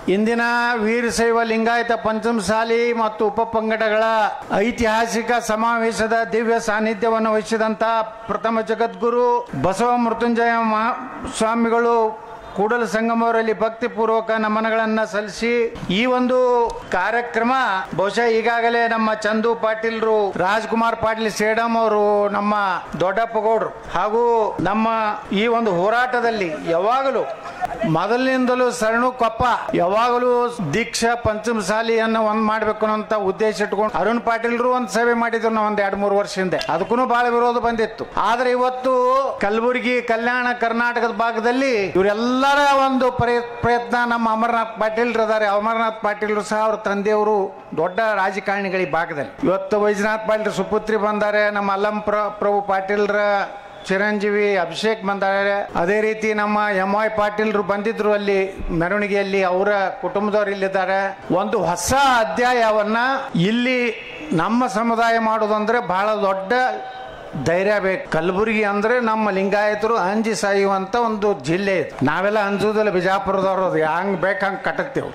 ಇಂದಿನ ವೀರಶೈವ ಲಿಂಗಾಯತ ಪಂಚಮಸಾಲಿ ಮತ್ತು ಉಪಪಂಗಡಗಳ ಐತಿಹಾಸಿಕ ಸಮಾವೇಶದ ದಿವ್ಯ ಸಾನ್ನಿಧ್ಯವನ್ನು ವಹಿಸಿದಂತ ಪ್ರಥಮ ಜಗದ್ಗುರು ಬಸವ ಮೃತ್ಯುಂಜಯ ಮಹಾ ಸ್ವಾಮಿಗಳು ಕೂಡಲ ಸಂಗಮವರಲ್ಲಿ ಭಕ್ತಿಪೂರ್ವಕ ನಮನಗಳನ್ನ ಸಲ್ಲಿಸಿ ಈ ಒಂದು ಕಾರ್ಯಕ್ರಮ ಬಹುಶಃ ಈಗಾಗಲೇ ನಮ್ಮ ಚಂದು ಪಾಟೀಲ್ರು ರಾಜ್ಕುಮಾರ್ ಪಾಟೀಲ್ ಸೇಡಂ ಅವರು ನಮ್ಮ ದೊಡ್ಡಪ್ಪ ಗೌಡ್ರು ಹಾಗೂ ನಮ್ಮ ಈ ಒಂದು ಹೋರಾಟದಲ್ಲಿ ಯಾವಾಗಲೂ ಮೊದಲಿನಿಂದಲೂ ಸರಣು ಕೊಪ್ಪ ಯಾವಾಗಲೂ ದೀಕ್ಷಾ ಪಂಚಮಸಾಲಿಯನ್ನು ಒಂದ್ ಮಾಡ್ಬೇಕು ಅನ್ನೋಂತ ಉದ್ದೇಶ ಇಟ್ಕೊಂಡು ಅರುಣ್ ಪಾಟೀಲ್ರು ಒಂದ್ ಸೇವೆ ಮಾಡಿದ್ರು ನಾವು ಒಂದ್ ಎರಡ್ ಮೂರು ವರ್ಷ ಹಿಂದೆ ಅದಕ್ಕೂ ಬಹಳ ವಿರೋಧ ಬಂದಿತ್ತು ಆದ್ರೆ ಇವತ್ತು ಕಲಬುರಗಿ ಕಲ್ಯಾಣ ಕರ್ನಾಟಕದ ಭಾಗದಲ್ಲಿ ಇವರೆಲ್ಲರ ಒಂದು ಪ್ರಯ- ಪ್ರಯತ್ನ ನಮ್ಮ ಅಮರನಾಥ್ ಪಾಟೀಲ್ ಇದ್ದಾರೆ ಅಮರನಾಥ್ ಪಾಟೀಲ್ರು ಸಹ ಅವ್ರ ತಂದೆಯವರು ದೊಡ್ಡ ರಾಜಕಾರಣಿಗಳು ಈ ಭಾಗದಲ್ಲಿ ಇವತ್ತು ವೈಜನಾಥ್ ಪಾಟೀಲ್ ಸುಪುತ್ರಿ ಬಂದಾರೆ ನಮ್ಮ ಅಲ್ಲಂ ಪ್ರ- ಪ್ರಭು ಪಾಟೀಲ್ರ ಚಿರಂಜೀವಿ ಅಭಿಷೇಕ್ ಬಂದಾರೆ ಅದೇ ರೀತಿ ನಮ್ಮ ಎಂ ವೈ ಪಾಟೀಲ್ರು ಬಂದಿದ್ರು ಅಲ್ಲಿ ಮೆರವಣಿಗೆಯಲ್ಲಿ ಅವರ ಕುಟುಂಬದವರು ಇಲ್ಲಿದ್ದಾರೆ ಒಂದು ಹೊಸ ಅಧ್ಯಾಯವನ್ನ ಇಲ್ಲಿ ನಮ್ಮ ಸಮುದಾಯ ಮಾಡೋದಂದ್ರೆ ಬಹಳ ದೊಡ್ಡ ಧೈರ್ಯ ಬೇಕು ಕಲಬುರಗಿ ಅಂದ್ರೆ ನಮ್ಮ ಲಿಂಗಾಯತರು ಅಂಜಿ ಸಾಯುವಂತ ಒಂದು ಜಿಲ್ಲೆ ಇದು ನಾವೆಲ್ಲ ಅಂಜುದಿಲ್ಲ ಬಿಜಾಪುರದವ್ರು ಅದು ಹಂಗ್ ಬೇಕು ಹಂಗೆ ಕಟ್ಟತ್ತೇವೆ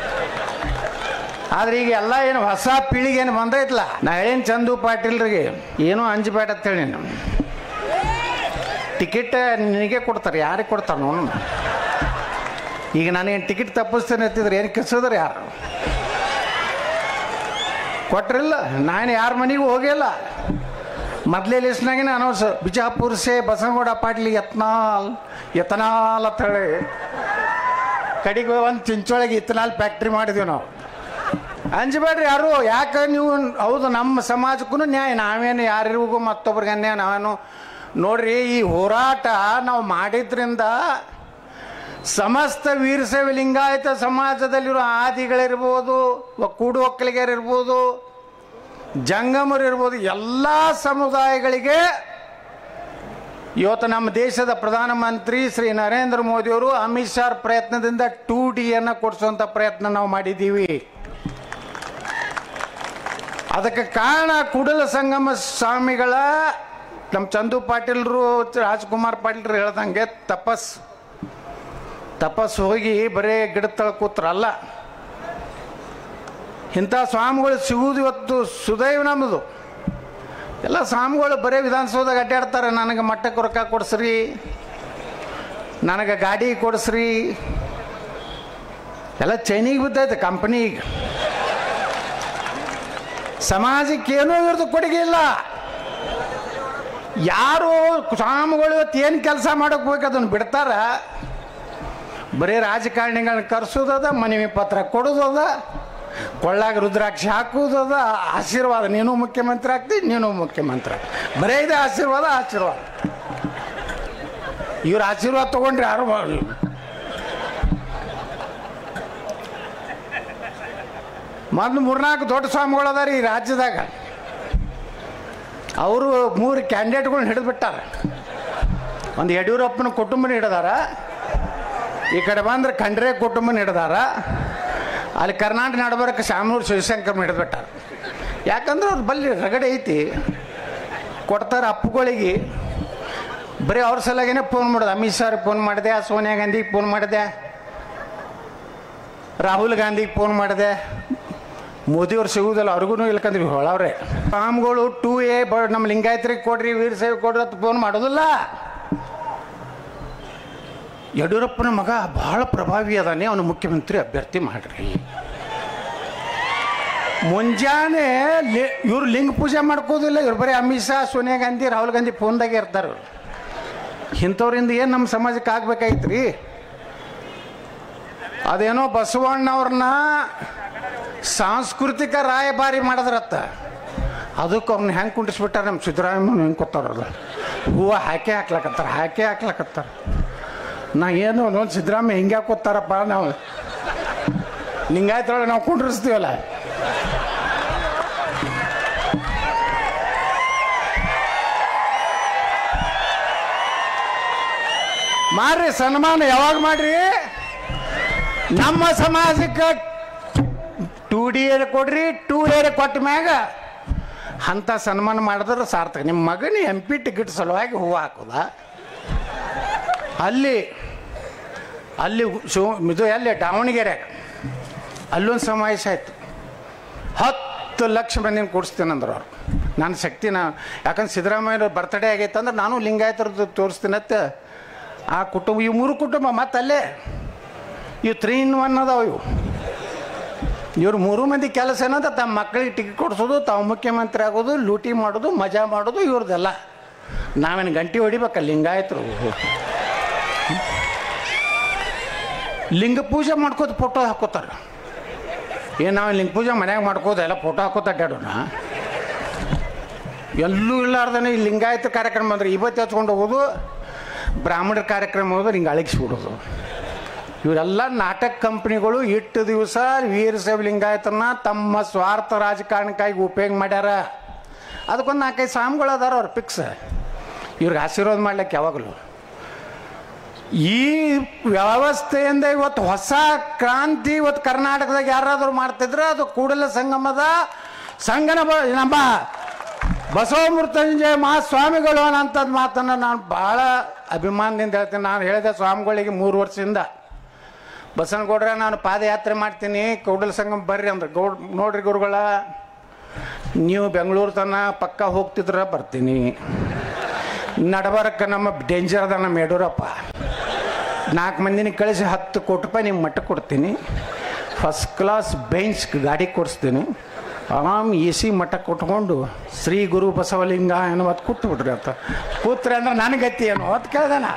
ಆದ್ರೆ ಈಗ ಎಲ್ಲ ಏನು ಹೊಸ ಪೀಳಿಗೆ ಏನು ಬಂದೈತ್ಲ ನಾ ಹೇಳೇನು ಚಂದು ಪಾಟೀಲ್ರಿಗೆ ಏನೂ ಅಂಜಬೇಡ ಅಂತೇಳಿ ನಾನು ಟಿಕೆಟ್ ನಿನಗೆ ಕೊಡ್ತಾರೆ ಯಾರಿಗೆ ಕೊಡ್ತಾರೆ ನೋಡೋಣ ಈಗ ನಾನೇನು ಟಿಕೆಟ್ ತಪ್ಪಿಸ್ತೇನೆ ಅಂತಿದ್ರೆ ಏನು ಕಿಸಿದ್ರೆ ಯಾರು ಕೊಟ್ರಿಲ್ಲ ನಾನು ಯಾರ ಮನೆಗೂ ಹೋಗಿಲ್ಲ ಮೊದಲೇ ಲಿಸ್ಟ್ನಾಗಿನ ಅನೌನ್ಸ್ ಬಿಜಾಪುರ ಸೇ ಬಸವಗೌಡ ಪಾಟೀಲ್ ಯತ್ನಾಲ್ ಯತನಾಲ್ ಅಂತ ಹೇಳಿ ಕಡೆಗೆ ಒಂದು ಚಿಂಚೊಳಗೆ ಇತ್ತನಾಲ್ ಫ್ಯಾಕ್ಟ್ರಿ ಮಾಡಿದ್ವಿ ನಾವು ಅಂಜಬೇಡ್ರಿ ಯಾರು ಯಾಕೆ ನೀವು ಹೌದು ನಮ್ಮ ಸಮಾಜಕ್ಕೂ ನ್ಯಾಯ ನಾವೇನು ಯಾರಿಗೂ ಮತ್ತೊಬ್ರಿಗೆ ಅನ್ಯಾಯ ನಾವೇನು ನೋಡ್ರಿ ಈ ಹೋರಾಟ ನಾವು ಮಾಡಿದ್ರಿಂದ ಸಮಸ್ತ ವೀರಶೈವ ಲಿಂಗಾಯತ ಸಮಾಜದಲ್ಲಿರೋ ಆದಿಗಳಿರ್ಬೋದು ಒಕ್ಕೂಡು ಒಕ್ಕಲಿಗರಿರ್ಬೋದು ಜಂಗಮರು ಇರ್ಬೋದು ಎಲ್ಲ ಸಮುದಾಯಗಳಿಗೆ ಇವತ್ತು ನಮ್ಮ ದೇಶದ ಪ್ರಧಾನಮಂತ್ರಿ ಶ್ರೀ ನರೇಂದ್ರ ಮೋದಿಯವರು ಅಮಿತ್ ಶಾ ಪ್ರಯತ್ನದಿಂದ ಟೂ ಡಿಯನ್ನು ಕೊಡಿಸುವಂಥ ಪ್ರಯತ್ನ ನಾವು ಮಾಡಿದ್ದೀವಿ ಅದಕ್ಕೆ ಕಾರಣ ಕೂಡಲ ಸಂಗಮ ಸ್ವಾಮಿಗಳ ನಮ್ಮ ಚಂದು ಪಾಟೀಲ್ರು ರಾಜ್ಕುಮಾರ್ ಪಾಟೀಲ್ರು ಹೇಳ್ದಂಗೆ ತಪಸ್ ತಪಸ್ ಹೋಗಿ ಬರೇ ಗಿಡದ ತಳ ಕೂತ್ರಲ್ಲ ಇಂಥ ಸ್ವಾಮಿಗಳು ಸಿಗುವುದು ಇವತ್ತು ಸುದೈವ ನಮ್ಮದು ಎಲ್ಲ ಸ್ವಾಮಿಗಳು ಬರೇ ವಿಧಾನಸೌಧದಾಗ ಅಡ್ಡಾಡ್ತಾರೆ ನನಗೆ ಮಟ್ಟಕ್ಕೆ ರೊಕ್ಕ ಕೊಡಿಸ್ರಿ ನನಗೆ ಗಾಡಿ ಕೊಡಿಸ್ರಿ ಎಲ್ಲ ಚೈನಿಗೆ ಬಿದ್ದೈತೆ ಕಂಪ್ನಿಗೆ ಸಮಾಜಕ್ಕೆ ಏನೂ ಇವ್ರದ್ದು ಕೊಡುಗೆ ಇಲ್ಲ ಯಾರು ಸ್ವಾಮಿಗಳು ಇವತ್ತು ಏನು ಕೆಲಸ ಮಾಡೋಕೆ ಬೇಕು ಅದನ್ನು ಬಿಡ್ತಾರ ಬರೀ ರಾಜಕಾರಣಿಗಳನ್ನ ಕರ್ಸೋದದ ಮನವಿ ಪತ್ರ ಕೊಡೋದದ ಕೊಳ್ಳಾಗ ರುದ್ರಾಕ್ಷಿ ಹಾಕುವುದದ ಆಶೀರ್ವಾದ ನೀನು ಮುಖ್ಯಮಂತ್ರಿ ಆಗ್ತಿ ನೀನು ಮುಖ್ಯಮಂತ್ರಿ ಆಗ್ತಿ. ಬರೇ ಇದೆ ಆಶೀರ್ವಾದ ಆಶೀರ್ವಾದ ಇವ್ರ ಆಶೀರ್ವಾದ ತಗೊಂಡ್ರೆ ಯಾರು ಬ- ಮೊದಲು ಮೂರ್ನಾಲ್ಕು ದೊಡ್ಡ ಸ್ವಾಮಿಗಳು ಅದಾರ ಈ ರಾಜ್ಯದಾಗ ಅವರು ಮೂರು ಕ್ಯಾಂಡಿಡೇಟ್ಗಳನ್ನ ಹಿಡಿದು ಬಿಟ್ಟಾರ ಒಂದು ಯಡಿಯೂರಪ್ಪನ ಕುಟುಂಬನ ಹಿಡಿದಾರ ಈ ಕಡೆ ಬಂದ್ರೆ ಖಂಡ್ರೆ ಕುಟುಂಬನ ಹಿಡಿದಾರ ಅಲ್ಲಿ ಕರ್ನಾಟಕ ನಡಬರಕ್ಕೆ ಶಾಮನೂರು ಶಿವಶಂಕರ್ ಹಿಡಿದು ಬಿಟ್ಟಾರ ಯಾಕಂದ್ರೆ ಅವ್ರು ಬಲ್ಲಿ ರಗಡೆ ಐತಿ ಕೊಡ್ತಾರೆ ಅಪ್ಪುಗಳಿಗೆ ಬರೀ ಅವ್ರ ಸಲಗೇನೆ ಫೋನ್ ಮಾಡೋದು ಅಮಿತ್ ಶಾ ಫೋನ್ ಮಾಡಿದೆ ಸೋನಿಯಾ ಗಾಂಧಿಗೆ ಫೋನ್ ಮಾಡಿದೆ ರಾಹುಲ್ ಗಾಂಧಿಗೆ ಫೋನ್ ಮಾಡಿದೆ ಮೋದಿಯವ್ರು ಸಿಗುವುದಿಲ್ಲ ಅವ್ರಿಗೂ ಇಲ್ಕಂದ್ರಿ ಹೊಳವ್ರೆ ಸ್ವಾಮಿಗಳು ಟೂ ಎ ಬ ನಮ್ಮ ಲಿಂಗಾಯತ್ರಿಗೆ ಕೊಡ್ರಿ ವೀರಶೈವ ಕೊಡ್ರಿ ಅಂತ ಫೋನ್ ಮಾಡೋದಿಲ್ಲ ಯಡಿಯೂರಪ್ಪನ ಮಗ ಬಹಳ ಪ್ರಭಾವಿ ಅದಾನೆ ಅವನು ಮುಖ್ಯಮಂತ್ರಿ ಅಭ್ಯರ್ಥಿ ಮಾಡ್ರಿ ಮುಂಜಾನೆ ಲಿ- ಇವ್ರು ಲಿಂಗ ಪೂಜೆ ಮಾಡ್ಕೋದಿಲ್ಲ ಇವ್ರು ಬರೀ ಅಮಿತ್ ಶಾ ಸೋನಿಯಾ ಗಾಂಧಿ ರಾಹುಲ್ ಗಾಂಧಿ ಫೋನ್ದಾಗೆ ಇರ್ತಾರೆ ಇವ್ರು. ಇಂಥವ್ರಿಂದ ಏನು ನಮ್ಮ ಸಮಾಜಕ್ಕೆ ಆಗ್ಬೇಕಾಯ್ತ್ರಿ ಅದೇನೋ ಬಸವಣ್ಣವ್ರನ್ನ ಸಾಂಸ್ಕೃತಿಕ ರಾಯಭಾರಿ ಮಾಡಿದ್ರತ್ತ ಅದಕ್ಕೆ ಅವ್ರನ್ನ ಹೆಂಗೆ ಕುಂಡಿಸ್ಬಿಟ್ಟಾರೆ ನಮ್ಮ ಸಿದ್ದರಾಮಯ್ಯ ಹೆಂಗೆ ಕೊತ್ತಾರಲ್ಲ ಹೂವು ಹಾಕಿ ಹಾಕ್ಲಕತ್ತಾರ ಹಾಕಿ ಹಾಕ್ಲಕತ್ತಾರ ನಾ ಏನು ಒಂದು ಸಿದ್ದರಾಮಯ್ಯ ಹಿಂಗೆ ಹಾಕೋತಾರಪ್ಪ ನಾವು ಲಿಂಗಾಯತೊಳಗೆ ನಾವು ಕುಂಡ್ರಿಸ್ತೀವಲ್ಲ ಮಾಡ್ರಿ ಸನ್ಮಾನ ಯಾವಾಗ ಮಾಡ್ರಿ ನಮ್ಮ ಸಮಾಜಕ್ಕೆ ಟೂ ಡಿ ಏರ್ ಕೊಡ್ರಿ ಟೂ ಏರ್ ಕೊಟ್ಟ ಮ್ಯಾಗ ಅಂಥ ಸನ್ಮಾನ ಮಾಡಿದ್ರೆ ಸಾರ್ಥಕ ನಿಮ್ಮ ಮಗನ ಎಂ ಪಿ ಟಿಕೆಟ್ ಸಲುವಾಗಿ ಹೂವು ಹಾಕೋದ ಅಲ್ಲಿ ಅಲ್ಲಿ ಶಿವ ಇದು ಎಲ್ಲಿ ದಾವಣಗೆರೆ ಅಲ್ಲೊಂದು ಸಮಾವೇಶ ಆಯಿತು ಹತ್ತು ಲಕ್ಷ ಮಂದಿನ ಕೂಡಿಸ್ತೇನಂದ್ರು ಅವ್ರು ನನ್ನ ಶಕ್ತಿನ ಯಾಕಂದ್ರೆ ಸಿದ್ದರಾಮಯ್ಯ ಬರ್ತಡೇ ಆಗೈತೆ ಅಂದ್ರೆ ನಾನು ಲಿಂಗಾಯತರದ್ದು ತೋರಿಸ್ತೀನತ್ತ ಆ ಕುಟುಂಬ ಇವು ಮೂರು ಕುಟುಂಬ ಮತ್ತೆ ಅಲ್ಲೇ ಇವು ತ್ರೀ ಇನ್ ಒನ್ ಅದಾವ ಇವು ಇವ್ರು ಮೂರು ಮಂದಿ ಕೆಲಸ ಏನಂತ ತಮ್ಮ ಮಕ್ಕಳಿಗೆ ಟಿಕೆಟ್ ಕೊಡಿಸೋದು ತಾವು ಮುಖ್ಯಮಂತ್ರಿ ಆಗೋದು ಲೂಟಿ ಮಾಡೋದು ಮಜಾ ಮಾಡೋದು ಇವ್ರದ್ದೆಲ್ಲ ನಾವೇನು ಗಂಟೆ ಹೊಡಿಬೇಕಲ್ಲ ಲಿಂಗಾಯತರು ಲಿಂಗ ಪೂಜೆ ಮಾಡ್ಕೋತ ಫೋಟೋ ಹಾಕೋತಾರೆ ಏನು ನಾವು ಲಿಂಗ ಪೂಜೆ ಮನ್ಯಾಗ ಮಾಡ್ಕೋದು ಎಲ್ಲ ಫೋಟೋ ಹಾಕೋತ ಅಡ್ಡಾಡೋಣ ಎಲ್ಲೂ ಇಲ್ಲಾರ್ದನೆ ಈ ಲಿಂಗಾಯತ ಕಾರ್ಯಕ್ರಮ ಅಂದ್ರೆ ಇವತ್ತು ಹಚ್ಕೊಂಡು ಹೋಗೋದು ಬ್ರಾಹ್ಮಣರ ಕಾರ್ಯಕ್ರಮ ಹೋದ್ರೆ ಹಿಂಗೆ ಅಳಗಿಸ್ಬಿಡೋದು ಇವರೆಲ್ಲ ನಾಟಕ ಕಂಪ್ನಿಗಳು ಇಟ್ಟು ದಿವಸ ವೀರಶೈವ ಲಿಂಗಾಯತನ ತಮ್ಮ ಸ್ವಾರ್ಥ ರಾಜಕಾರಣಕ್ಕಾಗಿ ಉಪಯೋಗ ಮಾಡ್ಯಾರ ಅದಕ್ಕೊಂದು ನಾಲ್ಕೈದು ಸ್ವಾಮಿಗಳು ಅದಾರ ಅವ್ರು ಫಿಕ್ಸ್ ಇವ್ರಿಗೆ ಆಶೀರ್ವಾದ ಮಾಡ್ಲಿಕ್ಕೆ ಯಾವಾಗಲೂ ಈ ವ್ಯವಸ್ಥೆಯಿಂದ ಇವತ್ತು ಹೊಸ ಕ್ರಾಂತಿ ಇವತ್ತು ಕರ್ನಾಟಕದಾಗ ಯಾರಾದರೂ ಮಾಡ್ತಿದ್ರೆ ಅದು ಕೂಡಲ ಸಂಗಮದ ಸಂಗನ ಬ- ನಮ್ಮ ಬಸವ ಮೃತ್ಯುಂಜಯ ಮಹಾಸ್ವಾಮಿಗಳು ಅನ್ನೋಂಥದ್ದು ಮಾತನ್ನು ನಾನು ಭಾಳ ಅಭಿಮಾನದಿಂದ ಹೇಳ್ತೀನಿ ನಾನು ಹೇಳಿದೆ ಸ್ವಾಮಿಗಳಿಗೆ ಮೂರು ವರ್ಷದಿಂದ ಬಸವನಗೌಡ್ರ ನಾನು ಪಾದಯಾತ್ರೆ ಮಾಡ್ತೀನಿ ಕೂಡಲ ಸಂಗಮ ಬರ್ರಿ ಅಂದ್ರೆ ಗೌಡ್ ನೋಡ್ರಿ ಗುರುಗಳ ನೀವು ಬೆಂಗಳೂರು ತನ ಪಕ್ಕ ಹೋಗ್ತಿದ್ರ ಬರ್ತೀನಿ ನಡಬರಕ್ಕೆ ನಮ್ಮ ಡೇಂಜರ್ ಅದ ನಮ್ಮ ಯಡಿಯೂರಪ್ಪ ನಾಲ್ಕು ಮಂದಿನ ಕಳಿಸಿ ಹತ್ತು ಕೋಟಿ ರೂಪಾಯಿ ನಿಮ್ಮ ಮಟ್ಟ ಕೊಡ್ತೀನಿ ಫಸ್ಟ್ ಕ್ಲಾಸ್ ಬೆಂಚ್ ಗಾಡಿ ಕೊಡಿಸ್ತೀನಿ ಆರಾಮ್ ಎ ಸಿ ಮಠ ಕೊಟ್ಕೊಂಡು ಶ್ರೀ ಗುರು ಬಸವಲಿಂಗ ಏನೋ ಅದು ಕೂತು ಬಿಡ್ರಿ ಅಂತ ಕೂತ್ರೆ ಅಂದ್ರೆ ನನಗೆ ಗತಿ ಏನು ಅಂತ ಕೇಳ್ದೆ ನಾ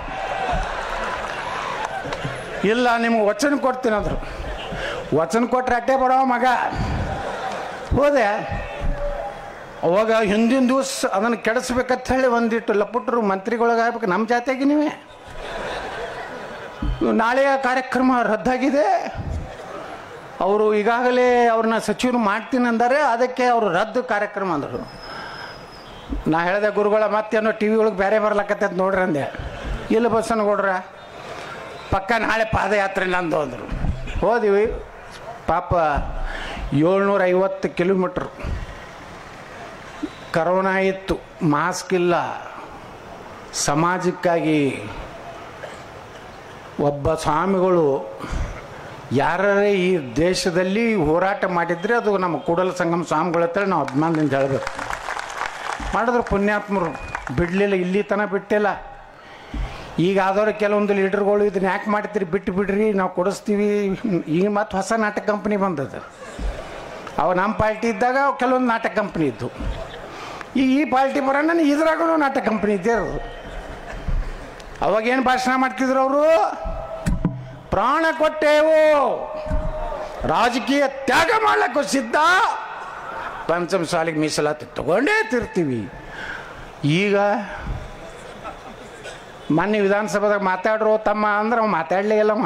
ಇಲ್ಲ ನಿಮ್ಗೆ ವಚನ ಕೊಡ್ತೀನಿ ಅಂದರು ವಚನ ಕೊಟ್ರೆ ಅಟ್ಟೆ ಬರೋ ಮಗ ಹೋದೆ ಅವಾಗ ಹಿಂದಿನ ದಿವಸ ಅದನ್ನು ಕೆಡಿಸ್ಬೇಕಂತ ಹೇಳಿ ಒಂದಿಟ್ಟು ಲಪುಟ್ರು ಮಂತ್ರಿಗಳಿಗಾಗ್ಬೇಕು ನಮ್ಮ ಜಾತಿಯಾಗಿ ನೀವೇ ನಾಳೆಯ ಕಾರ್ಯಕ್ರಮ ರದ್ದಾಗಿದೆ ಅವರು ಈಗಾಗಲೇ ಅವ್ರನ್ನ ಸಚಿವರು ಮಾಡ್ತೀನಿ ಅಂದಾರೆ ಅದಕ್ಕೆ ಅವರು ರದ್ದು ಕಾರ್ಯಕ್ರಮ ಅಂದರು ನಾ ಹೇಳಿದೆ ಗುರುಗಳ ಮತ್ತೇನೋ ಟಿ ವಿ ಒಳಗೆ ಬೇರೆ ಬರ್ಲಕತ್ತೈತೆ ನೋಡ್ರಿ ಅಂದೆ ಇಲ್ಲ ಬಸ್ಸನಗೌಡ್ರ ಪಕ್ಕ ನಾಳೆ ಪಾದಯಾತ್ರೆ ನಂದು ಅಂದರು ಹೋದಿವಿ ಪಾಪ ಏಳ್ನೂರ ಐವತ್ತು ಕಿಲೋಮೀಟ್ರ್ ಕರೋನಾ ಇತ್ತು ಮಾಸ್ಕ್ ಇಲ್ಲ ಸಮಾಜಕ್ಕಾಗಿ ಒಬ್ಬ ಸ್ವಾಮಿಗಳು ಯಾರೇ ಈ ದೇಶದಲ್ಲಿ ಹೋರಾಟ ಮಾಡಿದ್ರೆ ಅದು ನಮ್ಮ ಕೂಡಲ ಸಂಗಮ ಸ್ವಾಮಿಗಳ ಹತ್ರ ನಾವು ಅಭಿಮಾನದಿಂದ ಹೇಳಬೇಕು ಮಾಡಿದ್ರು ಪುಣ್ಯಾತ್ಮರು ಬಿಡಲಿಲ್ಲ ಇಲ್ಲಿ ತನಕ ಬಿಟ್ಟಿಲ್ಲ ಈಗ ಆದವ್ರು ಕೆಲವೊಂದು ಲೀಡರ್ಗಳು ಇದನ್ನ ಯಾಕೆ ಮಾಡ್ತೀರಿ ಬಿಟ್ಟು ಬಿಡ್ರಿ ನಾವು ಕೊಡಿಸ್ತೀವಿ ಈಗ ಮತ್ತೆ ಹೊಸ ನಾಟಕ ಕಂಪ್ನಿ ಬಂದದ್ದು ಅವು ನಮ್ಮ ಪಾರ್ಟಿ ಇದ್ದಾಗ ಅವು ಕೆಲವೊಂದು ನಾಟಕ ಕಂಪ್ನಿ ಇದ್ದು ಈಗ ಈ ಪಾರ್ಟಿ ಬರೋಣ ಇದ್ರಾಗೂ ನಾಟಕ ಕಂಪ್ನಿ ಇದ್ದೇ ಇರೋದು ಅವಾಗೇನು ಭಾಷಣ ಮಾಡ್ತಿದ್ರು ಅವರು ಪ್ರಾಣ ಕೊಟ್ಟೆವು ರಾಜಕೀಯ ತ್ಯಾಗ ಮಾಡ್ಲಿಕ್ಕೂ ಸಿದ್ಧ ಪಂಚಮ ಸಾಲಿಗೆ ಮೀಸಲಾತಿ ತಗೊಂಡೇ ತಿರ್ತೀವಿ ಈಗ ಮೊನ್ನೆ ವಿಧಾನಸಭಾದಾಗ ಮಾತಾಡ್ರು ತಮ್ಮ ಅಂದ್ರೆ ಅವ ಮಾತಾಡಲೇ ಇಲ್ಲಮ್ಮ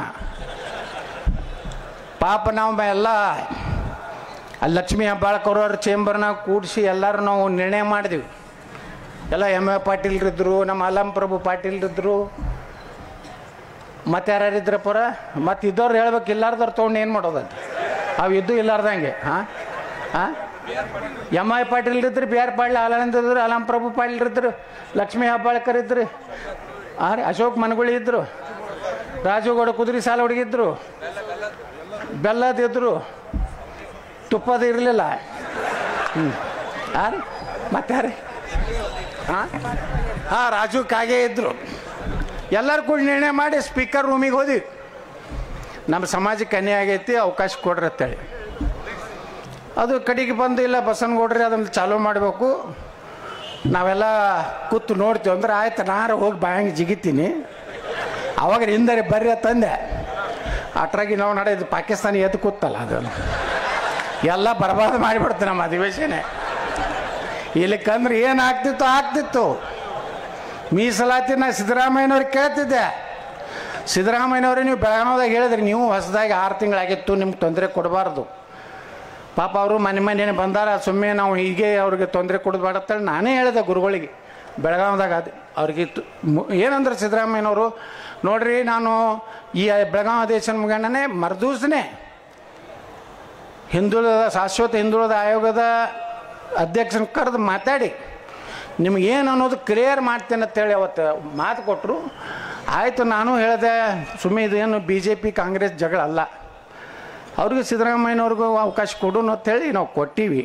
ಪಾಪ ನಾವು ಎಲ್ಲ ಅಲ್ಲಿ ಲಕ್ಷ್ಮೀ ಹೆಬ್ಬಾಳ್ಕರ್ ಚೇಂಬರ್ನಾಗ ಕೂಡಿಸಿ ಎಲ್ಲರೂ ನಾವು ನಿರ್ಣಯ ಮಾಡಿದ್ವಿ ಎಲ್ಲ ಎಮ್ ಎ ಪಾಟೀಲ್ರಿದ್ರು ನಮ್ಮ ಅಲಂ ಪ್ರಭು ಪಾಟೀಲ್ರಿದ್ರು ಮತ್ತೆ ಯಾರ್ಯಾರಿದ್ರ ಪರ ಮತ್ತೆ ಇದ್ದವ್ರು ಹೇಳ್ಬೇಕು ಇಲ್ಲಾರ್ದವ್ರು ತೊಗೊಂಡು ಏನು ಮಾಡೋದಂತ ಅವು ಇದ್ದು ಇಲ್ಲಾರ್ದಂಗೆ ಹಾಂ ಹಾಂ ಎಮ್ ಐ ಪಾಟೀಲ್ ಇದ್ರಿ ಬಿ ಆರ್ ಪಾಟೀಲ್ ಆನಂದ್ ಇದ್ರು ಅಲಂ ಪ್ರಭು ಪಾಟೀಲ್ ಇದ್ರು ಲಕ್ಷ್ಮೀ ಹೆಬ್ಬಾಳ್ಕರ್ ಇದ್ರಿ ಹಾಂ ರೀ ಅಶೋಕ್ ಮನಗುಳಿ ಇದ್ರು ರಾಜುಗೌಡ ಕುದುರೆ ಸಾಲ ಹುಡುಗಿದ್ರು ಬೆಲ್ಲದ ಇದ್ರು ತುಪ್ಪದ ಇರಲಿಲ್ಲ ಹ್ಞೂ ಹಾಂ ರೀ ಮತ್ತೆ ಯಾರು ಹಾಂ ಹಾಂ ರಾಜು ಕಾಗೆ ಇದ್ದರು ಎಲ್ಲರೂ ಕೂಡ ನಿರ್ಣಯ ಮಾಡಿ ಸ್ಪೀಕರ್ ರೂಮಿಗೆ ಹೋದ್ವಿ ನಮ್ಮ ಸಮಾಜಕ್ಕೆ ಅನ್ಯಾಯ ಆಗೈತಿ ಅವಕಾಶ ಕೊಡ್ರಿ ಅಂತೇಳಿ ಅದು ಕಡೆಗೆ ಬಂದು ಇಲ್ಲ ಬಸವನಗೌಡ್ರಿ ಅದನ್ನು ಚಾಲೂ ಮಾಡಬೇಕು ನಾವೆಲ್ಲ ಕೂತು ನೋಡ್ತೀವಿ ಅಂದ್ರೆ ಆಯ್ತು ನಾರು ಹೋಗಿ ಬಾಯಂಗೆ ಜಿಗಿತೀನಿ ಅವಾಗ ಹಿಂದರೆ ಬರ್ರಿ ತಂದೆ ಅಟ್ರಾಗಿ ನಾವು ನಡೆದು ಪಾಕಿಸ್ತಾನ ಎದ್ದು ಕೂತಲ್ಲ ಅದನ್ನು ಎಲ್ಲ ಬರ್ಬಾರ್ದು ಮಾಡಿಬಿಡ್ತು ನಮ್ಮ ಅಧಿವೇಶನ ಇಲ್ಲಕ್ಕಂದ್ರೆ ಏನು ಆಗ್ತಿತ್ತು ಆಗ್ತಿತ್ತು ಮೀಸಲಾತಿ ನಾ ಸಿದ್ದರಾಮಯ್ಯನವ್ರಿಗೆ ಕೇಳ್ತಿದ್ದೆ ಸಿದ್ದರಾಮಯ್ಯನವ್ರೆ ನೀವು ಬೆಳಗಾವದಾಗ ಹೇಳಿದ್ರಿ ನೀವು ಹೊಸದಾಗಿ ಆರು ತಿಂಗಳಾಗಿತ್ತು ನಿಮ್ಗೆ ತೊಂದರೆ ಕೊಡಬಾರ್ದು ಪಾಪ ಅವರು ಮನೆ ಮನೆ ಬಂದಾರ ಸುಮ್ಮನೆ ನಾವು ಹೀಗೆ ಅವ್ರಿಗೆ ತೊಂದರೆ ಕೊಡಬೇಡ ಅಂತೇಳಿ ನಾನೇ ಹೇಳಿದೆ ಗುರುಗಳಿಗೆ ಬೆಳಗಾವದಾಗ ಅದು ಅವ್ರಿಗೆ ತು- ಮು- ಏನಂದ್ರೆ ಸಿದ್ದರಾಮಯ್ಯನವರು ನೋಡ್ರಿ ನಾನು ಈ ಬೆಳಗಾವಿ ಅಧಿವೇಶನ ಮುಗಿಯಣ್ಣನೇ ಮರ್ದೂಸನೆ ಹಿಂದುಳಿದ ಶಾಶ್ವತ ಹಿಂದುಳಿದ ಆಯೋಗದ ಅಧ್ಯಕ್ಷನ ಕರೆದು ಮಾತಾಡಿ ನಿಮಗೇನು ಅನ್ನೋದು ಕ್ಲಿಯರ್ ಮಾಡ್ತೇನೆ ಅಂತೇಳಿ ಅವತ್ತು ಮಾತು ಕೊಟ್ಟರು ಆಯಿತು ನಾನು ಹೇಳಿದೆ ಸುಮ್ಮನೆ ಇದೇನು ಬಿ ಜೆ ಪಿ ಕಾಂಗ್ರೆಸ್ ಜಗಳ ಅಲ್ಲ ಅವ್ರಿಗೆ ಸಿದ್ದರಾಮಯ್ಯನವ್ರಿಗೂ ಅವಕಾಶ ಕೊಡೋಣ ಅಂತೇಳಿ ನಾವು ಕೊಟ್ಟೀವಿ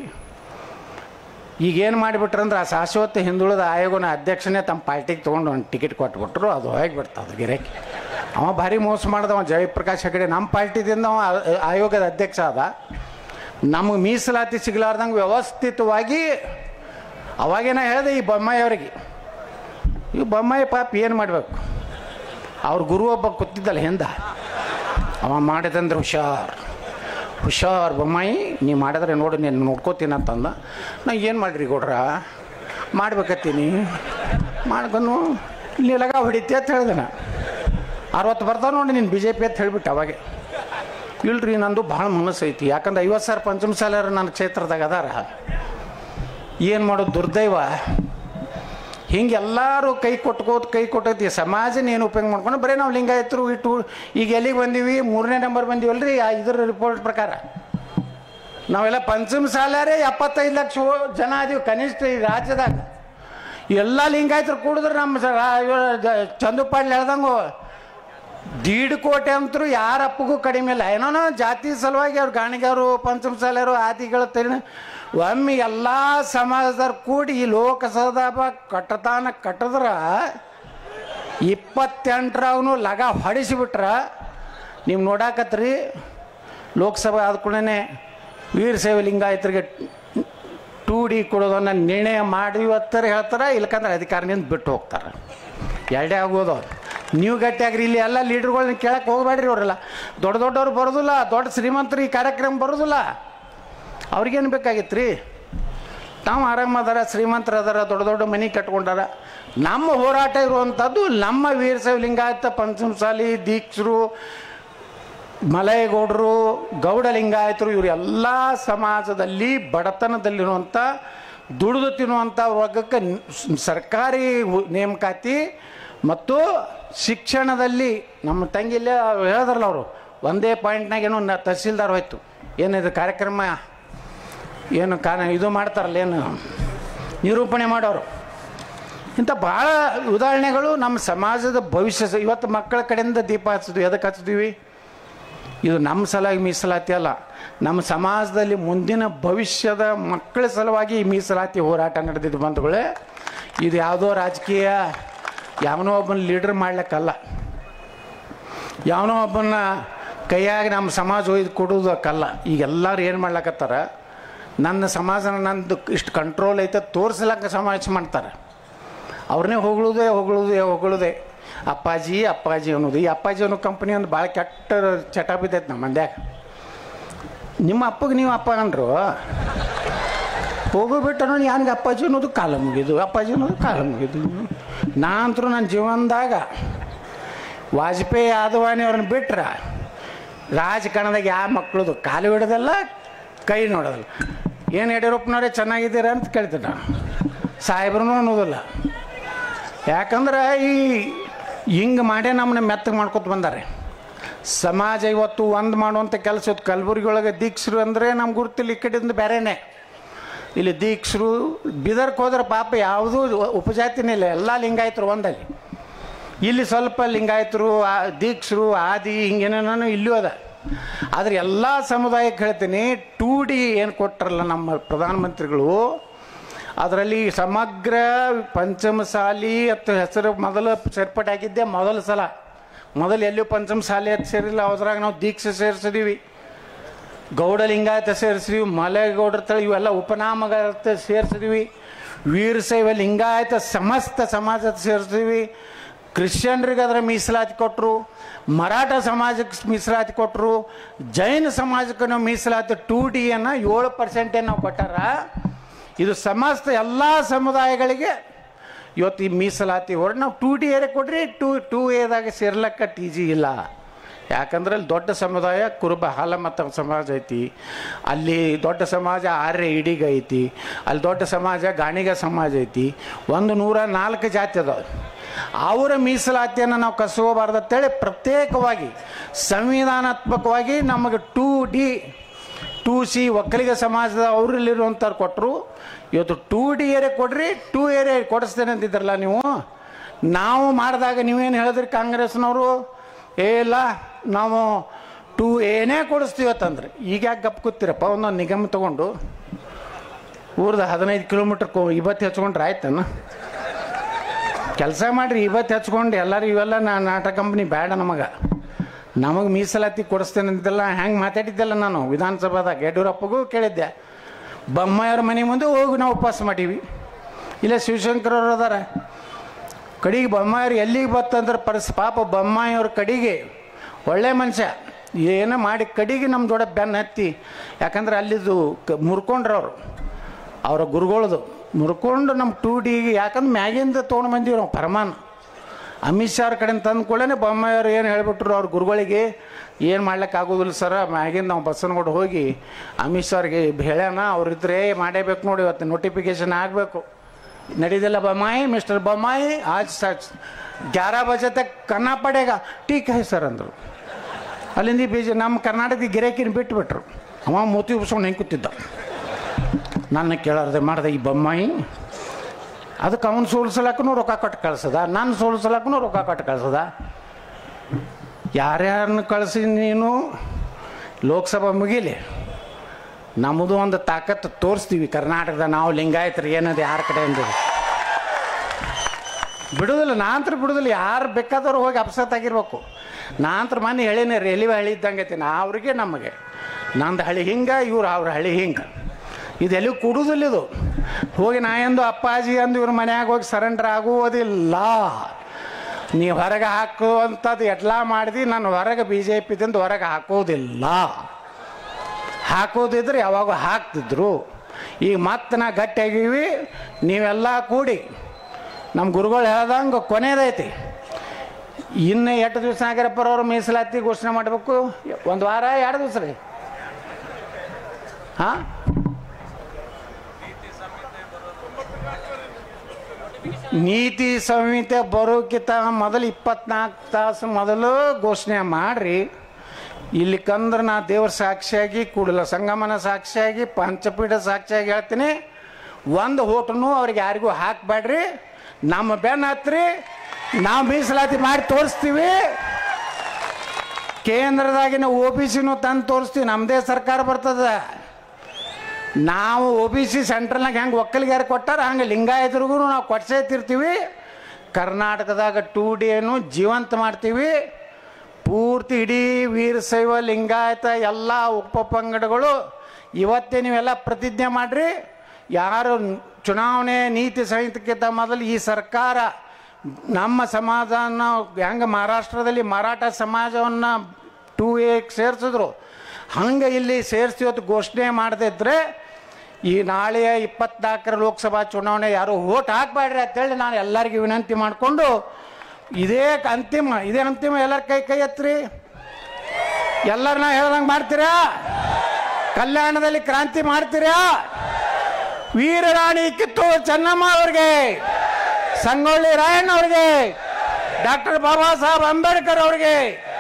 ಈಗ ಏನು ಮಾಡಿಬಿಟ್ರಂದ್ರೆ ಆ ಶಾಶ್ವತ ಹಿಂದುಳಿದ ಆಯೋಗನ ಅಧ್ಯಕ್ಷನೇ ತಮ್ಮ ಪಾರ್ಟಿಗೆ ತೊಗೊಂಡು ಒಂದು ಟಿಕೆಟ್ ಕೊಟ್ಬಿಟ್ರು ಅದು ಹೋಗಿಬಿಡ್ತದೆ ಗಿರಕ್ಕೆ ಅವ ಭಾರಿ ಮೋಸ ಮಾಡ್ದವ ಜಯಪ್ರಕಾಶ್ ಹೆಗಡೆ ನಮ್ಮ ಪಾರ್ಟಿದಿಂದ ಅವ ಆ- ಆಯೋಗದ ಅಧ್ಯಕ್ಷ ಆದ ನಮಗೆ ಮೀಸಲಾತಿ ಸಿಗಲಾರ್ದಂಗೆ ವ್ಯವಸ್ಥಿತವಾಗಿ ಅವಾಗೇನ ಹೇಳಿದೆ ಈ ಬೊಮ್ಮಾಯಿ ಅವರಿಗೆ ಈ ಬೊಮ್ಮಾಯಿ ಪಾಪ ಏನು ಮಾಡಬೇಕು ಅವ್ರ ಗುರು ಒಬ್ಬ ಕೂತಿದ್ದಲ್ಲ ಹಿಂದ ಅವ ಮಾಡಿದಂದ್ರೆ ಹುಷಾರ್ ಹುಷಾರ್ ಬೊಮ್ಮಾಯಿ ನೀ ಮಾಡಿದ್ರೆ ನೋಡು ನೀನು ನೋಡ್ಕೋತೀನಿ ಅಂತಂದ ನಾ ಏನು ಮಾಡ್ರಿ ಗೌಡ್ರ ಮಾಡ್ಬೇಕತ್ತೀನಿ ಮಾಡ್ಕೊಂಡು ಇಲ್ಲಿ ಲಗ ಹೊಡಿತಿ ಅಂತ ಹೇಳಿದೆ ನಾ ಅರವತ್ತು ಬರ್ತಾವ ನೋಡಿ ನೀನು ಬಿ ಜೆ ಪಿ ಅಂತ ಹೇಳಿಬಿಟ್ಟು ಅವಾಗೆ ಇಲ್ರಿ ನಂದು ಭಾಳ ಮನಸ್ಸು ಐತಿ ಯಾಕಂದ್ರೆ ಐವತ್ತು ಸಾವಿರ ಪಂಚಮಸಾಲರು ನನ್ನ ಕ್ಷೇತ್ರದಾಗ ಅದಾರ ಏನು ಮಾಡೋದು ದುರ್ದೈವ ಹಿಂಗೆ ಎಲ್ಲರೂ ಕೈ ಕೊಟ್ಕೋತ ಕೈ ಕೊಟ್ಟೈತಿ ಸಮಾಜನ ಏನು ಉಪಯೋಗ ಮಾಡ್ಕೊಂಡು ಬರೀ ನಾವು ಲಿಂಗಾಯತರು ಇಟ್ಟು ಈಗ ಎಲ್ಲಿಗೆ ಬಂದೀವಿ ಮೂರನೇ ನಂಬರ್ ಬಂದೀವಲ್ರಿ ಆ ಇದ್ರ ರಿಪೋರ್ಟ್ ಪ್ರಕಾರ ನಾವೆಲ್ಲ ಪಂಚಮ ಸಾಲಾರೇ ಎಪ್ಪತ್ತೈದು ಲಕ್ಷ ಓ- ಜನ ಅದೀವಿ ಕನಿಷ್ಠ ಈ ರಾಜ್ಯದಾಗ ಎಲ್ಲ ಲಿಂಗಾಯತರು ಕೂಡಿದ್ರೆ ನಮ್ಮ ಸ- ರಾ- ಇವ್ರು ಜ- ಚಂದುಪಾಡ್ಲಿ ಹೇಳ್ದಂಗು ದೀಡ್ ಕೋಟಿ ಅಂತರೂ ಯಾರ ಅಪ್ಪಗೂ ಕಡಿಮೆ ಇಲ್ಲ ಏನೋ ಜಾತಿ ಸಲುವಾಗಿ ಅವ್ರು ಗಾಣಿಗರು ಪಂಚಮ ಸಾಲರು ಆದಿಗಳು ತೇನ ಒಮ್ಮೆ ಎಲ್ಲ ಸಮಾಜದವ್ರು ಕೂಡಿ ಈ ಲೋಕಸಭಾ ಕಟ್ಟತಾನ ಕಟ್ಟಿದ್ರ ಇಪ್ಪತ್ತೆಂಟರಾಗೂ ಲಗ ಹೊಡಿಸಿಬಿಟ್ರ ನೀವು ನೋಡಾಕತ್ರಿ ಲೋಕಸಭೆ ಆದ ಕೂಡಲೇ ವೀರಶೈವ ಲಿಂಗಾಯತರಿಗೆ ಟೂ ಡಿ ಕೊಡೋದನ್ನು ನಿರ್ಣಯ ಮಾಡಿ ಇವತ್ತರ ಹೇಳ್ತಾರೆ ಇಲ್ಕಂದ್ರೆ ಅಧಿಕಾರದಿಂದ ಬಿಟ್ಟು ಹೋಗ್ತಾರೆ ಎರಡೇ ಆಗೋದು ಅವ್ರು ನೀವು ಗಟ್ಟಿಯಾಗ್ರಿ ಇಲ್ಲಿ ಎಲ್ಲ ಲೀಡ್ರ್ಗಳನ್ನ ಕೇಳಕ್ಕೆ ಹೋಗ್ಬೇಡ್ರಿ ಅವರೆಲ್ಲ ದೊಡ್ಡ ದೊಡ್ಡವ್ರು ಬರೋದಿಲ್ಲ ದೊಡ್ಡ ಶ್ರೀಮಂತರು ಈ ಕಾರ್ಯಕ್ರಮ ಬರೋದಿಲ್ಲ ಅವ್ರಿಗೇನು ಬೇಕಾಗಿತ್ತು ರೀ ತಾವು ಆರಾಮದಾರ ಶ್ರೀಮಂತರ ಅದಾರ ದೊಡ್ಡ ದೊಡ್ಡ ಮನೆ ಕಟ್ಕೊಂಡಾರ ನಮ್ಮ ಹೋರಾಟ ಇರುವಂಥದ್ದು ನಮ್ಮ ವೀರಶೈವ ಲಿಂಗಾಯತ ಪಂಚಮಸಾಲಿ ದೀಕ್ಷರು ಮಲಯಗೌಡರು ಗೌಡ ಲಿಂಗಾಯತರು ಇವರು ಎಲ್ಲ ಸಮಾಜದಲ್ಲಿ ಬಡತನದಲ್ಲಿರುವಂಥ ದುಡಿದು ತಿನ್ನುವಂಥ ವರ್ಗಕ್ಕೆ ನ್- ಸರ್ಕಾರಿ ಉ- ನೇಮಕಾತಿ ಮತ್ತು ಶಿಕ್ಷಣದಲ್ಲಿ ನಮ್ಮ ತಂಗಿಲ್ಲೇ ಹೇಳಿದ್ರಲ್ಲ ಅವರು ಒಂದೇ ಪಾಯಿಂಟ್ನಾಗ ಏನೋ ನ- ತಹಸೀಲ್ದಾರ್ ಹೋಯ್ತು ಏನಿದು ಕಾರ್ಯಕ್ರಮ ಏನು ಕಾನ ಇದು ಮಾಡ್ತಾರಲ್ಲ ಏನು ನಿರೂಪಣೆ ಮಾಡೋರು ಇಂಥ ಭಾಳ ಉದಾಹರಣೆಗಳು ನಮ್ಮ ಸಮಾಜದ ಭವಿಷ್ಯ ಸ- ಇವತ್ತು ಮಕ್ಕಳ ಕಡೆಯಿಂದ ದೀಪ ಹಚ್ಚಿದ್ವಿ ಎದಕ್ಕೆ ಹಚ್ಚಿದ್ವಿ ಇದು ನಮ್ಮ ಸಲುವಾಗಿ ಮೀಸಲಾತಿ ಅಲ್ಲ ನಮ್ಮ ಸಮಾಜದಲ್ಲಿ ಮುಂದಿನ ಭವಿಷ್ಯದ ಮಕ್ಕಳ ಸಲುವಾಗಿ ಈ ಮೀಸಲಾತಿ ಹೋರಾಟ ನಡೆದಿದ್ದು ಬಂಧುಗಳೇ ಇದು ಯಾವುದೋ ರಾಜಕೀಯ ಯಾವನೋ ಒಬ್ಬನ ಲೀಡರ್ ಮಾಡ್ಲಿಕ್ಕಲ್ಲ ಯಾವನೋ ಒಬ್ಬನ ಕೈಯಾಗಿ ನಮ್ಮ ಸಮಾಜ ಒಯ್ದು ಕೊಡೋದಕ್ಕಲ್ಲ ಈಗ ಎಲ್ಲರೂ ಏನು ಮಾಡ್ಲಕತ್ತಾರ ನನ್ನ ಸಮಾಜನ ನಂದು ಇಷ್ಟು ಕಂಟ್ರೋಲ್ ಐತೆ ತೋರಿಸ್ಲಕ್ಕ ಸಮಾಜ ಮಾಡ್ತಾರೆ ಅವ್ರನ್ನೇ ಹೊಗಳುದೇ ಹೊಗಳುದೇ ಹೊಗಳುದೇ ಅಪ್ಪಾಜಿ ಅಪ್ಪಾಜಿ ಅನ್ನೋದು ಈ ಅಪ್ಪಾಜಿ ಅನ್ನೋ ಕಂಪ್ನಿ ಒಂದು ಭಾಳ ಕೆಟ್ಟ ಚಟ ಬಿದ್ದೈತೆ ನಮ್ಮ ಮಂದ್ಯಾಗ ನಿಮ್ಮ ಅಪ್ಪಗೆ ನೀವು ಅಪ್ಪ ಅಂದರು ಹೋಗೋಬಿಟ್ಟು ನೋಡಿ ಯಾನಿಗೆ ಅಪ್ಪಾಜಿ ಅನ್ನೋದು ಕಾಲ ಮುಗಿದು ಅಪ್ಪಾಜಿ ಅನ್ನೋದು ಕಾಲ ಮುಗಿದು ನಾ ಅಂತರೂ ನನ್ನ ಜೀವನದಾಗ ವಾಜಪೇಯಿ ಆದವಾನಿ ಅವ್ರನ್ನ ಬಿಟ್ರೆ ರಾಜಕಾರಣದಾಗ ಯಾವ ಮಕ್ಕಳದು ಕಾಲು ಹಿಡ್ದಲ್ಲ ಕೈ ನೋಡೋದಲ್ಲ ಏನು ಯಡಿಯೂರಪ್ಪನವರೇ ಚೆನ್ನಾಗಿದ್ದೀರಾ ಅಂತ ಕೇಳ್ತೀನಿ ನಾನು ಸಾಹೇಬ್ರು ಅನ್ನೋದಿಲ್ಲ ಯಾಕಂದ್ರೆ ಈ ಹಿಂಗೆ ಮಾಡೇ ನಮ್ಮನ್ನ ಮೆತ್ತಗೆ ಮಾಡ್ಕೊತ ಬಂದಾರೆ ಸಮಾಜ ಇವತ್ತು ಒಂದು ಮಾಡುವಂಥ ಕೆಲಸ ಇವತ್ತು ಕಲಬುರಗಿ ಒಳಗೆ ದೀಕ್ಷರು ಅಂದರೆ ನಮ್ಗೆ ಗುರುತಿಲ್ಲ ಈ ಕಡೆಯಿಂದ ಬೇರೆನೇ ಇಲ್ಲಿ ದೀಕ್ಷರು ಬಿದರ್ಕ್ ಹೋದ್ರೆ ಪಾಪ ಯಾವುದೂ ಉಪಜಾತಿನೇ ಇಲ್ಲ ಎಲ್ಲ ಲಿಂಗಾಯತರು ಒಂದಲ್ಲಿ ಇಲ್ಲಿ ಸ್ವಲ್ಪ ಲಿಂಗಾಯತರು ಆ ದೀಕ್ಷರು ಆದಿ ಹಿಂಗೇನೇನೋ ಇಲ್ಲೂ ಅದ ಆದರೆ ಎಲ್ಲ ಸಮುದಾಯಕ್ಕೆ ಹೇಳ್ತೀನಿ ಟೂ ಡಿ ಏನು ಕೊಟ್ರಲ್ಲ ನಮ್ಮ ಪ್ರಧಾನಮಂತ್ರಿಗಳು ಅದರಲ್ಲಿ ಸಮಗ್ರ ಪಂಚಮಸಾಲಿ ಅಥವಾ ಹೆಸರು ಮೊದಲು ಸೇರ್ಪಡೆ ಆಗಿದ್ದೆ ಮೊದಲ ಸಲ ಮೊದಲು ಎಲ್ಲೂ ಪಂಚಮಸಾಲಿ ಅಂತ ಸೇರಿಲ್ಲ ಅದ್ರಾಗ ನಾವು ದೀಕ್ಷೆ ಸೇರಿಸಿದೀವಿ ಗೌಡ ಲಿಂಗಾಯತ ಸೇರಿಸಿದ್ವಿ ಮಲೆಗೌಡರ ತಳಿ ಇವೆಲ್ಲ ಉಪನಾಮಗಳತ್ತ ಸೇರಿಸಿದ್ವಿ ವೀರಶೈವ ಲಿಂಗಾಯತ ಸಮಸ್ತ ಸಮಾಜದ ಸೇರಿಸಿದ್ವಿ ಕ್ರಿಶ್ಚಿಯನ್ರಿಗೆ ಅದರ ಮೀಸಲಾತಿ ಕೊಟ್ಟರು ಮರಾಠ ಸಮಾಜಕ್ಕೆ ಮೀಸಲಾತಿ ಕೊಟ್ಟರು ಜೈನ ಸಮಾಜಕ್ಕೆ ನಾವು ಮೀಸಲಾತಿ ಟೂ ಡಿಯನ್ನು ಏಳು ಪರ್ಸೆಂಟೇ ನಾವು ಕೊಟ್ಟಾರ ಇದು ಸಮಸ್ತ ಎಲ್ಲ ಸಮುದಾಯಗಳಿಗೆ ಇವತ್ತು ಈ ಮೀಸಲಾತಿ ಹೊರಡು ನಾವು ಟೂ ಡಿ ಏರಿಯಾ ಕೊಡ್ರಿ ಟೂ ಟೂ ಎದಾಗ ಸೇರ್ಲಕ್ಕ ಟಿ ಜಿ ಇಲ್ಲ ಯಾಕಂದ್ರೆ ಅಲ್ಲಿ ದೊಡ್ಡ ಸಮುದಾಯ ಕುರುಬ ಹಾಲಮತ ಸಮಾಜ ಐತಿ ಅಲ್ಲಿ ದೊಡ್ಡ ಸಮಾಜ ಆರ್ಯ ಇಡಿಗ ಐತಿ ಅಲ್ಲಿ ದೊಡ್ಡ ಸಮಾಜ ಗಾಣಿಗ ಸಮಾಜ ಐತಿ ಒಂದು ನೂರ ನಾಲ್ಕು ಜಾತಿ ಅದಾವೆ ಅವರ ಮೀಸಲಾತಿಯನ್ನು ನಾವು ಕಸ್ಕೋಬಾರ್ದು ಅಂತೇಳಿ ಪ್ರತ್ಯೇಕವಾಗಿ ಸಂವಿಧಾನಾತ್ಮಕವಾಗಿ ನಮಗೆ two D two C Vokkaliga ಸಮಾಜದ ಅವರಲ್ಲಿರುವಂಥವ್ರು ಕೊಟ್ಟರು ಇವತ್ತು ಟೂ ಡಿ ಏರಿಯಾ ಕೊಡ್ರಿ ಟೂ ಏರಿಯಾ ಕೊಡಿಸ್ತೇನೆ ಅಂತಿದ್ರಲ್ಲ ನೀವು ನಾವು ಮಾಡಿದಾಗ ನೀವೇನು ಹೇಳಿದ್ರಿ ಕಾಂಗ್ರೆಸ್ನವರು ಏ ಇಲ್ಲ ನಾವು ಟೂ ಏನೇ ಕೊಡಿಸ್ತೀವತ್ತಂದ್ರೆ ಈಗ ಯಾಕೆ ಗಪ್ ಕೂತಿರಪ್ಪ ಒಂದೊಂದು ನಿಗಮ ತಗೊಂಡು ಊರ್ದು ಹದಿನೈದು ಕಿಲೋಮೀಟ್ರ್ ಕೋ ಇವತ್ತು ಹಚ್ಕೊಂಡ್ರೆ ಆಯ್ತನ ಕೆಲಸ ಮಾಡಿರಿ ಇವತ್ತು ಹಚ್ಕೊಂಡು ಎಲ್ಲರೂ ಇವೆಲ್ಲ ನಾ ನಾಟಕ ಕಂಪ್ನಿ ಬೇಡ ನಮಗೆ ನಮಗೆ ಮೀಸಲಾತಿ ಕೊಡಿಸ್ತೇನೆ ಅಂತೆಲ್ಲ ಹೆಂಗೆ ಮಾತಾಡಿದ್ದೆಲ್ಲ ನಾನು ವಿಧಾನಸಭಾದಾಗ ಯಡಿಯೂರಪ್ಪಗೂ ಕೇಳಿದ್ದೆ ಬೊಮ್ಮಾಯಿಯವ್ರ ಮನೆ ಮುಂದೆ ಹೋಗಿ ನಾವು ಉಪವಾಸ ಮಾಡೀವಿ ಇಲ್ಲ ಶಿವಶಂಕರ್ ಅವ್ರು ಅದಾರ ಕಡೆಗೆ ಬೊಮ್ಮಾಯಿಯವ್ರು ಎಲ್ಲಿಗೆ ಬತ್ತಂದ್ರೆ ಪರಿಸ್ ಪಾಪ ಬೊಮ್ಮಾಯಿಯವ್ರ ಕಡೆಗೆ ಒಳ್ಳೆ ಮನುಷ್ಯ ಏನೋ ಮಾಡಿ ಕಡೆಗೆ ನಮ್ಮ ದೊಡ್ಡ ಬೆನ್ನ ಹತ್ತಿ ಯಾಕಂದ್ರೆ ಅಲ್ಲಿದ್ದು ಕ ಮುರ್ಕೊಂಡ್ರು ಅವರು ಅವರ ಗುರುಗಳದು ಮುರ್ಕೊಂಡು ನಮ್ಮ ಟೂ ಡಿಗೆ ಯಾಕಂದ್ರೆ ಮ್ಯಾಗಿಂದ ತೊಗೊಂಡು ಬಂದೀವಿ ನಾವು ಪರಮಾನ್ ಅಮಿತ್ ಶಾ ಅವ್ರ ಕಡೆ ತಂದು ಕೂಡಲೇ ಬೊಮ್ಮಾಯಿಯವ್ರು ಏನು ಹೇಳ್ಬಿಟ್ರು ಅವ್ರ ಗುರುಗಳಿಗೆ ಏನು ಮಾಡ್ಲಿಕ್ಕೆ ಆಗೋದಿಲ್ಲ ಸರ ಮ್ಯಾಗಿಂದ ನಾವು ಬಸ್ಸನ್ಕೊಂಡು ಹೋಗಿ ಅಮಿತ್ ಶಾ ಅವ್ರಿಗೆ ಹೇಳ್ಯಾನ ಅವ್ರಿದ್ರೆ ಮಾಡೇಬೇಕು ನೋಡಿ ಇವತ್ತು ನೋಟಿಫಿಕೇಶನ್ ಆಗಬೇಕು ನಡೀದಿಲ್ಲ ಬೊಮ್ಮಾಯಿ ಮಿಸ್ಟರ್ ಬೊಮ್ಮಾಯಿ ಆಜ್ ಸಚ್ ಗ್ಯಾರ ಬಜೆ ತಕ್ ಕನ್ನ ಪಡೇಗ ಟೀಕ್ ಹೈ ಸರ್ ಅಂದರು ಅಲ್ಲಿಂದ ಬೀಜ ನಮ್ಮ ಕರ್ನಾಟಕದ ಗಿರಾಕಿನ ಬಿಟ್ಬಿಟ್ರು ಅವ ಮೂತಿ ಉಬ್ಸ್ಕೊಂಡು ಹೆಂಗೆ ಕೂತಿದ್ದ ನನ್ನ ಕೇಳಾರ್ದೆ ಮಾಡ್ದೆ ಈ ಬೊಮ್ಮಾಯಿ ಅದಕ್ಕೆ ಅವನು ಸೋಲ್ಸಲಕ್ಕೂ ರೊಕ್ಕ ಕೊಟ್ಟು ಕಳ್ಸದ ನಾನು ಸೋಲ್ಸಲಕ್ಕೂ ರೊಕ್ಕ ಕೊಟ್ಟು ಕಳ್ಸದ ಯಾರ್ಯಾರನ್ನ ಕಳಿಸಿ ನೀನು ಲೋಕಸಭಾ ಮುಗೀಲಿ ನಮ್ಮದು ಒಂದು ತಾಕತ್ತು ತೋರಿಸ್ತೀವಿ ಕರ್ನಾಟಕದ ನಾವು ಲಿಂಗಾಯತರು ಏನದು ಯಾರ ಕಡೆ ಅಂದಿದೆ ಬಿಡೋದಿಲ್ಲ ನಾಂತರ ಬಿಡೋದಿಲ್ಲ ಯಾರು ಬೇಕಾದವ್ರು ಹೋಗಿ ಅಪ್ಸೆಟ್ ಆಗಿರ್ಬೇಕು ನಾಂತರ ಮನೆ ಹೇಳಿನೇ ರೇಲಿವೆ ಹಳಿ ಇದ್ದಂಗೆ ಐತಿ ನಾ ಅವ್ರಿಗೆ ನಮಗೆ ನಂದು ಹಳಿ ಹಿಂಗೆ ಇವ್ರು ಅವ್ರ ಹಳಿ ಹಿಂಗೆ ಇದೆಲ್ಲಿ ಕೊಡುವುದಿಲ್ಲ ಇದು ಹೋಗಿ ನಾ ಎಂದು ಅಪ್ಪಾಜಿ ಅಂದು ಇವ್ರ ಮನ್ಯಾಗ ಹೋಗಿ ಸರೆಂಡರ್ ಆಗುವುದಿಲ್ಲ ನೀ ಹೊರಗೆ ಹಾಕುವಂಥದ್ದು ಎಟ್ಲ ಮಾಡಿದಿ ನಾನು ಹೊರಗೆ ಬಿ ಜೆ ಪಿದಿಂದ ಹೊರಗೆ ಹಾಕೋದಿಲ್ಲ ಹಾಕೋದಿದ್ರೆ ಯಾವಾಗ ಹಾಕ್ತಿದ್ರು ಈಗ ಮತ್ತೆ ನಾ ಗಟ್ಟಿಯಾಗೀವಿ ನೀವೆಲ್ಲ ಕೂಡಿ ನಮ್ಮ ಗುರುಗಳು ಹೇಳ್ದಂಗೆ ಕೊನೆಯದೈತಿ ಇನ್ನು ಎಷ್ಟು ದಿವಸ ನಾಗರಪ್ಪರವ್ರು ಮೀಸಲಾತಿ ಘೋಷಣೆ ಮಾಡಬೇಕು ಒಂದು ವಾರ ಎರಡು ದಿವಸ ರೀ ಹಾಂ ನೀತಿ ಸಂಹಿತೆ ಬರೋಕ್ಕಿಂತ ಮೊದಲು ಇಪ್ಪತ್ನಾಲ್ಕು ತಾಸು ಮೊದಲು ಘೋಷಣೆ ಮಾಡ್ರಿ ಇಲ್ಲಿ ಕಂದ್ರೆ ನಾ ದೇವ್ರ ಸಾಕ್ಷಿಯಾಗಿ ಕೂಡಲ ಸಂಗಮನ ಸಾಕ್ಷಿಯಾಗಿ ಪಂಚಪೀಠ ಸಾಕ್ಷಿಯಾಗಿ ಹೇಳ್ತೀನಿ ಒಂದು ಹೋಟನು ಅವ್ರಿಗೆ ಯಾರಿಗೂ ಹಾಕಬೇಡ್ರಿ ನಮ್ಮ ಬೆನ್ನ ಹತ್ರಿ ನಾವು ಮೀಸಲಾತಿ ಮಾಡಿ ತೋರಿಸ್ತೀವಿ ಕೇಂದ್ರದಾಗಿನ ಒ ಬಿ ಸಿನೂ ತಂದು ತೋರಿಸ್ತೀವಿ ನಮ್ಮದೇ ಸರ್ಕಾರ ಬರ್ತದೆ ನಾವು ಒ ಬಿ ಸಿ ಸೆಂಟ್ರಲ್ನಾಗ ಹೆಂಗೆ ಒಕ್ಕಲಿಗಾರ ಕೊಟ್ಟಾರ ಹಂಗೆ ಲಿಂಗಾಯತರಿಗೂ ನಾವು ಕೊಡ್ಸೇತಿರ್ತೀವಿ ಕರ್ನಾಟಕದಾಗ ಟೂ ಡಿಯನ್ನು ಜೀವಂತ ಮಾಡ್ತೀವಿ ಪೂರ್ತಿ ಇಡೀ ವೀರಶೈವ ಲಿಂಗಾಯತ ಎಲ್ಲ ಉಪಪಂಗಡಗಳು ಇವತ್ತೇ ನೀವೆಲ್ಲ ಪ್ರತಿಜ್ಞೆ ಮಾಡಿರಿ ಯಾರು ಚುನಾವಣೆ ನೀತಿ ಸಂಹಿತೆಗಿಂತ ಮೊದಲು ಈ ಸರ್ಕಾರ ನಮ್ಮ ಸಮಾಜನ ಹೆಂಗೆ ಮಹಾರಾಷ್ಟ್ರದಲ್ಲಿ ಮರಾಠ ಸಮಾಜವನ್ನು ಟೂ ಎಗೆ ಸೇರಿಸಿದ್ರು ಹಂಗೆ ಇಲ್ಲಿ ಸೇರಿಸಿ ಇವತ್ತು ಘೋಷಣೆ ಮಾಡದಿದ್ರೆ ಈ ನಾಳೆಯ ಇಪ್ಪತ್ನಾಲ್ಕರ ಲೋಕಸಭಾ ಚುನಾವಣೆ ಯಾರು ಓಟ್ ಹಾಕಬೇಡ್ರಿ ಅಂತೇಳಿ ನಾನು ಎಲ್ಲರಿಗೂ ವಿನಂತಿ ಮಾಡಿಕೊಂಡು ಇದೇ ಅಂತಿಮ ಇದೇ ಅಂತಿಮ ಎಲ್ಲರ ಕೈ ಕೈ ಎತ್ರಿ ಎಲ್ಲರನ್ನ ಹೇಳ್ದಂಗೆ ಮಾಡ್ತೀರಾ ಕಲ್ಯಾಣದಲ್ಲಿ ಕ್ರಾಂತಿ ಮಾಡ್ತೀರಾ ವೀರರಾಣಿ ಕಿತ್ತೂರು ಚೆನ್ನಮ್ಮ ಅವ್ರಿಗೆ ಸಂಗೊಳ್ಳಿ ರಾಯಣ್ಣ ಅವ್ರಿಗೆ ಡಾಕ್ಟರ್ ಬಾಬಾ ಸಾಹೇಬ್ ಅಂಬೇಡ್ಕರ್ ಅವ್ರಿಗೆ